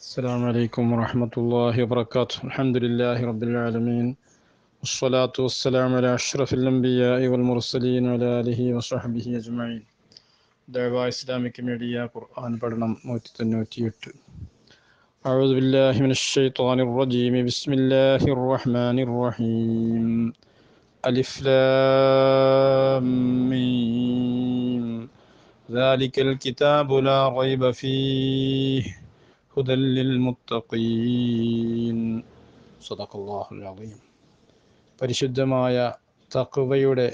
السلام عليكم ورحمة الله وبركاته الحمد لله رب العالمين والصلاة والسلام على أشرف الأنبياء والمرسلين وعلى آله وصحبه أجمعين دعوة إسلامك ميديا قرآن بدنم نوتي تنوتيت أعوذ بالله من الشيطان الرجيم بسم الله الرحمن الرحيم ألف لام ميم ذلك الكتاب لا ريب فيه هدى للمتقين صدق الله العظيم പരിശുദ്ധമായ തക്കവയുടെ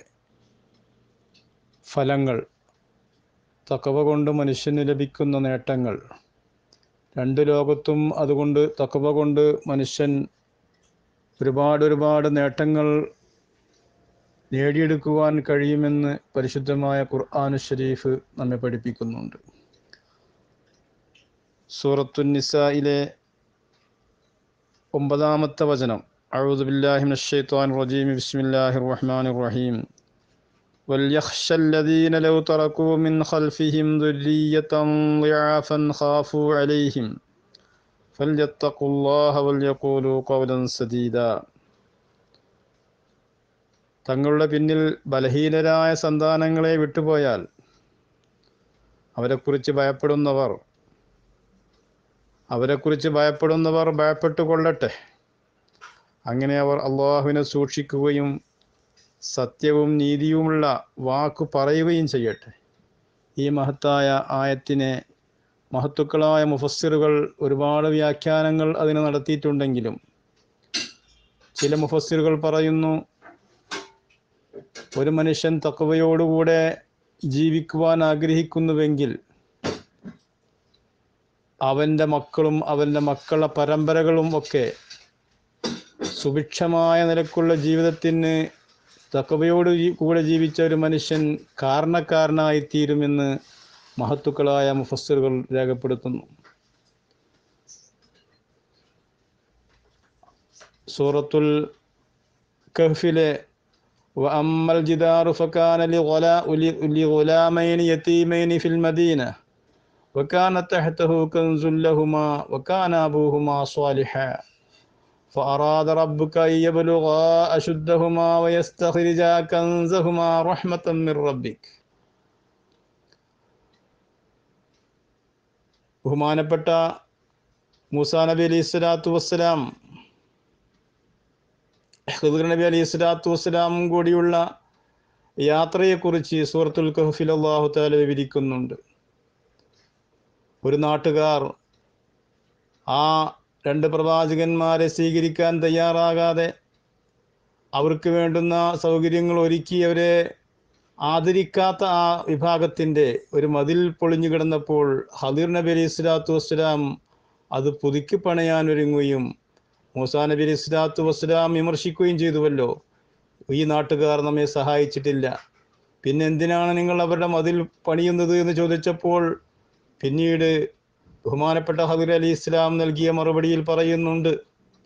ഫലങ്ങൾ തക്കവ കൊണ്ട് മനുഷ്യന് ലഭിക്കുന്ന നേട്ടങ്ങൾ രണ്ട് ലോകത്തും അതുകൊണ്ട് തക്കവ കൊണ്ട് മനുഷ്യൻ ഒരുപാട് ഒരുപാട് നേട്ടങ്ങൾ നേടിയെടുക്കുവാൻ കഴിയുമെന്ന് പരിശുദ്ധമായ ഖുർആൻ ഷരീഫ് നമ്മെ പഠിപ്പിക്കുന്നുണ്ട് സൂറത്തു നിസായിലെ ഒമ്പതാമത്തെ വചനം أعوذ بالله من الشيطان الرجيم بسم الله الرحمن الرحيم وليخشى الذين لو تركوا من خلفهم ذرية ضعافا خافوا عليهم فليتقوا الله وليقولوا قولا سديدا തങ്ങളുടെ പിന്നിൽ ബലഹീനരായ സന്താനങ്ങളെ വിട്ടുപോയാൽ അവരെക്കുറിച്ച് ഭയപ്പെടുന്നവർ അവരെക്കുറിച്ച് ഭയപ്പെടുന്നവർ ഭയപ്പെട്ടുകൊള്ളട്ടെ അങ്ങനെ അവർ അള്ളാഹുവിനെ സൂക്ഷിക്കുകയും സത്യവും നീതിയുമുള്ള വാക്കു പറയുകയും ചെയ്യട്ടെ ഈ മഹത്തായ ആയത്തിനെ മഹത്തുക്കളായ മുഫസ്സിറുകൾ ഒരുപാട് വ്യാഖ്യാനങ്ങൾ അതിന് നടത്തിയിട്ടുണ്ടെങ്കിലും ചില മുഫസ്സിറുകൾ പറയുന്നു ഒരു മനുഷ്യൻ തക്കവയോടുകൂടെ ജീവിക്കുവാൻ ആഗ്രഹിക്കുന്നുവെങ്കിൽ അവൻ്റെ മക്കളും അവൻ്റെ മക്കളുടെ പരമ്പരകളും ഒക്കെ സുഭിക്ഷമായ നിലക്കുള്ള ജീവിതത്തിന് തക്കവയോട് കൂടെ ജീവിച്ച ഒരു മനുഷ്യൻ കാരണക്കാരനായി തീരുമെന്ന് മഹത്തുക്കളായ മുഫസ്സിറുകൾ രേഖപ്പെടുത്തുന്നു സൂറത്തുൽ കഹ്ഫിലെ وأما الجدار فكان لغلامين يتيمين في المدينة وكان تحته كنز لهما وكان أبوهما صالحا فأراد ربك أن يبلغا أشدهما ويستخرجا كنزهما رحمة من ربك ബഹുമാനപ്പെട്ട മൂസാ നബി അലൈഹി സ്വലാത്തു വസ്സലാം ഖിദർ നബി അലൈഹി സ്വലാത്തു വസ്സലാമും കൂടിയുള്ള യാത്രയെക്കുറിച്ച് സൂറത്തുൽ കഹഫിൽ അള്ളാഹു താല വിവരിക്കുന്നുണ്ട് ഒരു നാട്ടുകാർ ആ രണ്ട് പ്രവാചകന്മാരെ സ്വീകരിക്കാൻ തയ്യാറാകാതെ അവർക്ക് വേണ്ടുന്ന സൗകര്യങ്ങൾ ഒരുക്കി അവരെ ആദരിക്കാത്ത ആ വിഭാഗത്തിൻ്റെ ഒരു മതിൽ പൊളിഞ്ഞു കിടന്നപ്പോൾ ഹദീർ നബി അലൈഹി സ്വലാത്തു വസ്സലാം അത് പുതുക്കി പണയാൻ ഒരുങ്ങുകയും മൂസാ നബി അലൈഹി സ്വലാത്തു വസ്സലാം വിമർശിക്കുകയും ചെയ്തുവല്ലോ ഈ നാട്ടുകാർ നമ്മെ സഹായിച്ചിട്ടില്ല പിന്നെ എന്തിനാണ് നിങ്ങൾ അവരുടെ മതിൽ പണിയുന്നത് എന്ന് ചോദിച്ചപ്പോൾ പിന്നീട് ബഹുമാനപ്പെട്ട ഹദീർ അലി ഇസ്ലാം നൽകിയ മറുപടിയിൽ പറയുന്നുണ്ട്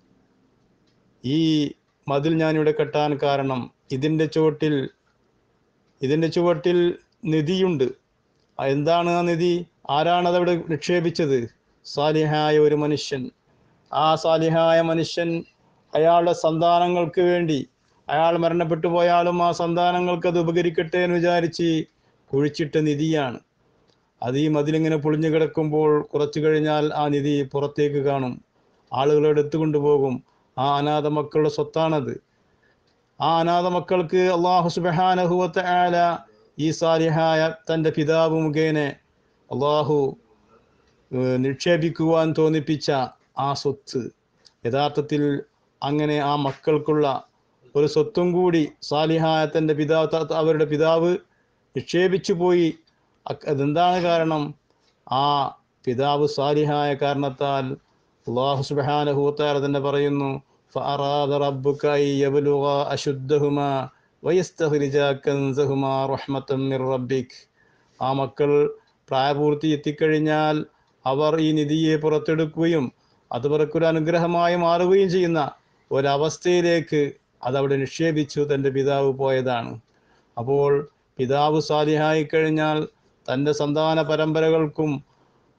ഈ മതിൽ ഞാനിവിടെ കെട്ടാൻ കാരണം ഇതിൻ്റെ ചുവട്ടിൽ ഇതിൻ്റെ ചുവട്ടിൽ നിധിയുണ്ട് എന്താണ് ആ നിധി ആരാണ് അതവിടെ നിക്ഷേപിച്ചത് സാലിഹായ ഒരു മനുഷ്യൻ ആ സാലിഹായ മനുഷ്യൻ അയാളുടെ സന്താനങ്ങൾക്ക് വേണ്ടി അയാൾ മരണപ്പെട്ടു പോയാലും ആ സന്താനങ്ങൾക്ക് അത് ഉപകരിക്കട്ടെ എന്ന് വിചാരിച്ച് കുഴിച്ചിട്ട നിധിയാണ് അത് ഈ മതിലിങ്ങനെ പൊളിഞ്ഞു കിടക്കുമ്പോൾ കുറച്ചു കഴിഞ്ഞാൽ ആ നിധി പുറത്തേക്ക് കാണും ആളുകൾ എടുത്തുകൊണ്ടു പോകും ആ അനാഥ മക്കളുടെ സ്വത്താണത് ആ അനാഥ മക്കൾക്ക് അള്ളാഹു സുബാനഹുവത്ത ആല ഈ സാലിഹായ തൻ്റെ പിതാവ് മുഖേന അള്ളാഹു നിക്ഷേപിക്കുവാൻ തോന്നിപ്പിച്ച ആ സ്വത്ത് യഥാർത്ഥത്തിൽ അങ്ങനെ ആ മക്കൾക്കുള്ള ഒരു സ്വത്തും കൂടി സാലിഹായ തൻ്റെ പിതാവ് അവരുടെ പിതാവ് നിക്ഷേപിച്ചു പോയി അതെന്താണ് കാരണം ആ പിതാവ് സാലിഹായ കാരണത്താൽ അള്ളാഹു സുബാനഹുത്താല തന്നെ പറയുന്നു فأراد ربك أن يبلغا أشدهما ويستخرجا كنزهما رحمة من ربك ആ മക്കൾ പ്രായപൂർത്തി എത്തിക്കഴിഞ്ഞാൽ അവർ ഈ നിധിയെ പുറത്തെടുക്കുകയും അത് അവർക്കൊരു അനുഗ്രഹമായി മാറുകയും ചെയ്യുന്ന ഒരവസ്ഥയിലേക്ക് അതവിടെ നിക്ഷേപിച്ചു തൻ്റെ പിതാവ് പോയതാണ് അപ്പോൾ പിതാവ് സാലിഹായി കഴിഞ്ഞാൽ തൻ്റെ സന്താന പരമ്പരകൾക്കും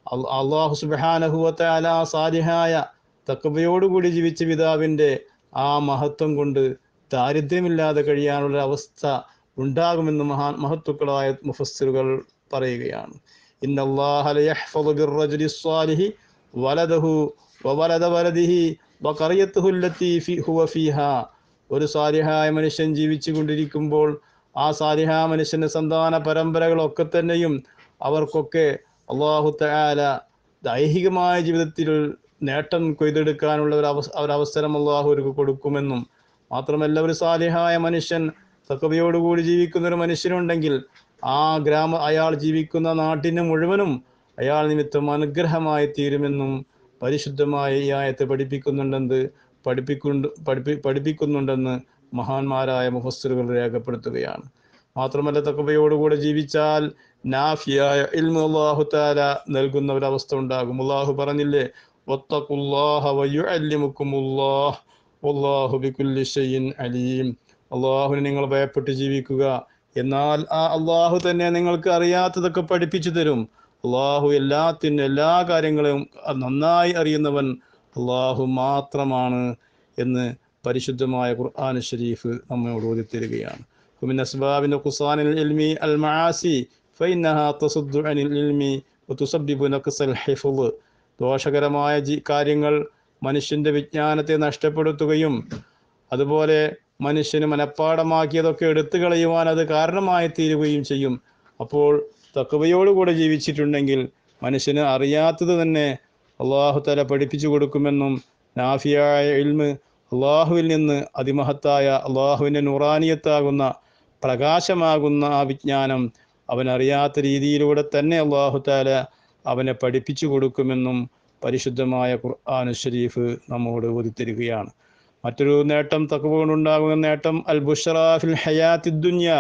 അൽ- അള്ളാഹു സുബാനഹുവത്താല സാലിഹായ തക്കവയോടുകൂടി ജീവിച്ച പിതാവിൻ്റെ ആ മഹത്വം കൊണ്ട് ദാരിദ്ര്യമില്ലാതെ കഴിയാനുള്ള അവസ്ഥ ഉണ്ടാകുമെന്ന് മഹാൻ മഹത്തുക്കളായ മുഫസ്സിറുകൾ പറയുകയാണ് ഇന്നല്ലാഹ ലയഹ്ഫദു ബിർറജുലി സ്വാലിഹി വലദഹു വവലദ വലദിഹി വഖറിയത്തുഹു അല്ലത്തി ഫി ഹുവ ഫീഹാ ഒരു സാലിഹായ മനുഷ്യൻ ജീവിച്ചു കൊണ്ടിരിക്കുമ്പോൾ ആ സാലിഹായ മനുഷ്യന്റെ സന്താന പരമ്പരകളൊക്കെ തന്നെയും അവർക്കൊക്കെ അള്ളാഹു തആല ദൈഹികമായ ജീവിതത്തിൽ നേട്ടം കൊയ്തെടുക്കാനുള്ള ഒരു അവസ ഒരവസരം അള്ളാഹു അവർക്ക് കൊടുക്കുമെന്നും മാത്രമല്ല ഒരു സാലിഹായ മനുഷ്യൻ തക്കവയോടുകൂടി ജീവിക്കുന്ന ഒരു മനുഷ്യനുണ്ടെങ്കിൽ ആ ഗ്രാമ അയാൾ ജീവിക്കുന്ന നാട്ടിന് മുഴുവനും അയാൾ നിമിത്തം അനുഗ്രഹമായി തീരുമെന്നും പരിശുദ്ധമായ ഈ ആയത്തെ പഠിപ്പിക്കുന്നുണ്ടെന്ന് പഠിപ്പിക്കുന്നു പഠിപ്പി പഠിപ്പിക്കുന്നുണ്ടെന്ന് മഹാന്മാരായ മുഫസ്സിറുകൾ രേഖപ്പെടുത്തുകയാണ് മാത്രമല്ല തക്കവയോടുകൂടെ ജീവിച്ചാൽ നാഫിയായ ഇൽമു അള്ളാഹു താല നൽകുന്ന ഒരവസ്ഥ ഉണ്ടാകും അള്ളാഹു പറഞ്ഞില്ലേ വത്തഖുല്ലാഹ വയുഅല്ലിമുക്കുമുല്ലാഹ് വല്ലാഹു ബികുല്ലി ഷൈഇൻ അലീം അള്ളാഹുവിനെ നിങ്ങൾ ഭയപ്പെട്ട് ജീവിക്കുക എന്നാൽ ആ അള്ളാഹു തന്നെ നിങ്ങൾക്ക് അറിയാത്തതൊക്കെ പഠിപ്പിച്ചു തരും അള്ളാഹു എല്ലാത്തിനും എല്ലാ കാര്യങ്ങളും നന്നായി അറിയുന്നവൻ അള്ളാഹു മാത്രമാണ് എന്ന് പരിശുദ്ധമായ ഖുർആൻ ഷരീഫ് നമ്മോട് ഓതിത്തരികയാണ് ومن أسباب نقصان العلم المعاصي فإنها تصد عن العلم وتسبب نقص الحفظ ദോഷകരമായ ജി കാര്യങ്ങൾ മനുഷ്യന്റെ വിജ്ഞാനത്തെ നഷ്ടപ്പെടുത്തുകയും അതുപോലെ മനുഷ്യന് മനഃപ്പാടമാക്കിയതൊക്കെ എടുത്തു കളയുവാൻ അത് കാരണമായി തീരുകയും ചെയ്യും അപ്പോൾ തക്കവയോടുകൂടെ ജീവിച്ചിട്ടുണ്ടെങ്കിൽ മനുഷ്യന് അറിയാത്തത് തന്നെ അള്ളാഹു തല പഠിപ്പിച്ചു കൊടുക്കുമെന്നും നാഫിയായ ഇൽമ് അള്ളാഹുവിൽ നിന്ന് അതിമഹത്തായ അള്ളാഹുവിൻ്റെ നൂറാനിയത്താകുന്ന പ്രകാശമാകുന്ന ആ വിജ്ഞാനം അവൻ അറിയാത്ത രീതിയിലൂടെ തന്നെ അള്ളാഹു താല അവനെ പഠിപ്പിച്ചു കൊടുക്കുമെന്നും പരിശുദ്ധമായ ഖുർആൻ ഷരീഫ് നമ്മോട് ഓതിത്തരികയാണ് മറ്റൊരു നേട്ടം തക്കവ കൊണ്ടുണ്ടാകുന്ന നേട്ടം അൽ ബുഷറാഫിൽ ഹയാത്തി ദുന്യ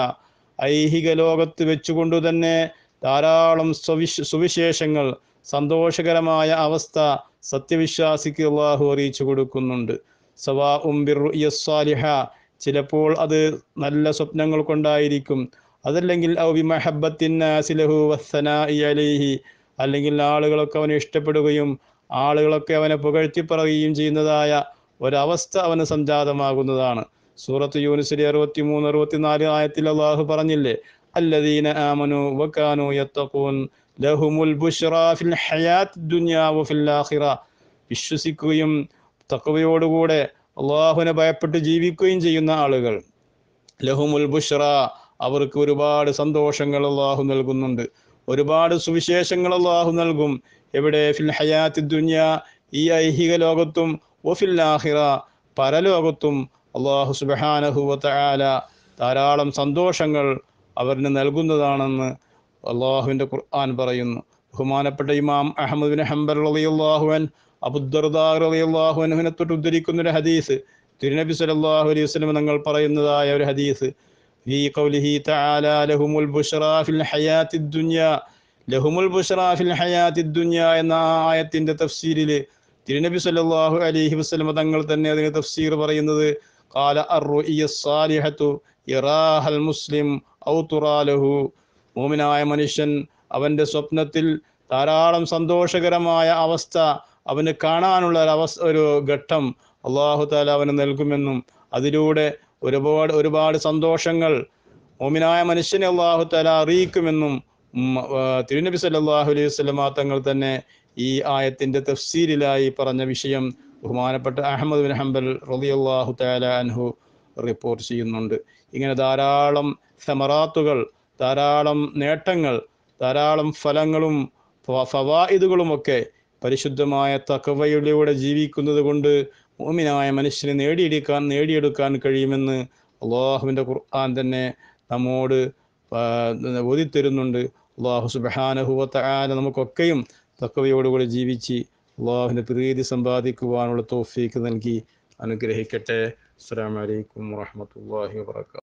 ഐഹിക ലോകത്ത് വെച്ചുകൊണ്ട് തന്നെ ധാരാളം സവിശ സുവിശേഷങ്ങൾ സന്തോഷകരമായ അവസ്ഥ സത്യവിശ്വാസിക്ക് അള്ളാഹു അറിയിച്ചു കൊടുക്കുന്നുണ്ട് സവാ ഉംബിർ സാലിഹ ചിലപ്പോൾ അത് നല്ല സ്വപ്നങ്ങൾ കൊണ്ടായിരിക്കും അതല്ലെങ്കിൽ ഔ ബി മഹബത്തിൻ നാസിലഹു വസ്സനാഇ അലൈഹി അല്ലെങ്കിൽ ആളുകളൊക്കെ അവനെ ഇഷ്ടപ്പെടുകയും ആളുകളൊക്കെ അവനെ പുകഴ്ത്തി പറയുകയും ചെയ്യുന്നതായ ഒരവസ്ഥ അവന് സംജാതമാകുന്നതാണ് സൂറത്ത് യൂനിസിലെ അറുപത്തി മൂന്ന് അറുപത്തിനാല് ആയത്തിൽ അള്ളാഹു പറഞ്ഞില്ലേ അല്ലദീന ആമനു വക്കാനു യത്തഖൂൻ ലഹുമുൽ ബുഷ്റാ ഫിൽ ഹയാത്ത് ദുനിയാ വഫിൽ ആഖിറ വിശ്വസിക്കുകയും തക്കവയോടുകൂടെ അള്ളാഹുവിനെ ഭയപ്പെട്ട് ജീവിക്കുകയും ചെയ്യുന്ന ആളുകൾ ലഹുമുൽ ബുഷ്റ അവർക്ക് ഒരുപാട് സന്തോഷങ്ങൾ അള്ളാഹു നൽകുന്നുണ്ട് ഒരുപാട് സുവിശേഷങ്ങൾ അള്ളാഹു നൽകും എവിടെ ഫിൽ ഹയാത്തി ദുനിയ ഈ ഐഹിക ലോകത്തും ഒഫിൽ ആഹിറ പരലോകത്തും അള്ളാഹു സുബാനഹുവല ധാരാളം സന്തോഷങ്ങൾ അവരിന് നൽകുന്നതാണെന്ന് അള്ളാഹുവിൻ്റെ ഖുർആൻ പറയുന്നു ബഹുമാനപ്പെട്ട ഇമാം അഹമ്മദ് ബിൻ ഹംബർ റളിയല്ലാഹുവൻ അബുദ്ദർദാർ റളിയല്ലാഹുവിനെ തൊട്ട് ഉദ്ധരിക്കുന്ന ഒരു ഹദീസ് തിരുനബി സല്ലല്ലാഹു അലൈഹി വസല്ലം തങ്ങൾ പറയുന്നതായ ഒരു ഹദീസ് ഈ ഖൗലിഹി തആല ലഹുമുൽ ബുഷ്റാ ഫിൽ ഹയാത്തി ദുനിയ ലഹുമുൽ ബുഷ്റാ ഫിൽ ഹയാത്തി ദുനിയ എന്ന ആ ആയത്തിന്റെ തഫ്സീരിൽ തിരുനബി സല്ലല്ലാഹു അലൈഹി വസല്ലം തങ്ങൾ തന്നെ അതിന് തഫ്സീർ പറയുന്നത് ഖാല അർറുഇയ സാലിഹത്തു യറാഹൽ മുസ്ലിം ഔ തുറാലഹു മൂമിനായ മനുഷ്യൻ അവന്റെ സ്വപ്നത്തിൽ ധാരാളം സന്തോഷകരമായ അവസ്ഥ അവന് കാണാനുള്ള ഒരു അവസ്ഥ ഒരു ഘട്ടം അള്ളാഹു താല അവന് നൽകുമെന്നും അതിലൂടെ ഒരുപാട് ഒരുപാട് സന്തോഷങ്ങൾ മോമിനായ മനുഷ്യനെ അള്ളാഹു താല അറിയിക്കുമെന്നും ഉം, ആ, തിരുനബി സല്ലല്ലാഹു അലൈഹി വസല്ലമ തങ്ങൾ തന്നെ ഈ ആയത്തിന്റെ തഫ്സീരിലായി പറഞ്ഞ വിഷയം ബഹുമാനപ്പെട്ട അഹമ്മദ് ബിൻ ഹംബൽ റളിയല്ലാഹു തആല അൻഹു റിപ്പോർട്ട് ചെയ്യുന്നുണ്ട് ഇങ്ങനെ ധാരാളം സമറാത്തുകൾ ധാരാളം നേട്ടങ്ങൾ ധാരാളം ഫലങ്ങളും ഫവായിദുകളുമൊക്കെ പരിശുദ്ധമായ തക്കവയിലൂടെ ജീവിക്കുന്നത് കൊണ്ട് മോമിനായ മനുഷ്യനെ നേടിയെടുക്കാൻ നേടിയെടുക്കാൻ കഴിയുമെന്ന് അള്ളാഹുവിൻ്റെ ഖുർആൻ തന്നെ നമ്മോട് ആ, ഓതിത്തരുന്നുണ്ട് അള്ളാഹു സുബഹാനഹുവത്ത ആല നമുക്കൊക്കെയും തക്കവയോടുകൂടി ജീവിച്ച് അള്ളാഹുവിൻ്റെ പ്രീതി സമ്പാദിക്കുവാനുള്ള തോഫീക്ക് നൽകി അനുഗ്രഹിക്കട്ടെ അസ്സാം വലൈക്കും വാഹമത്തല്ലാഹി വാത്തു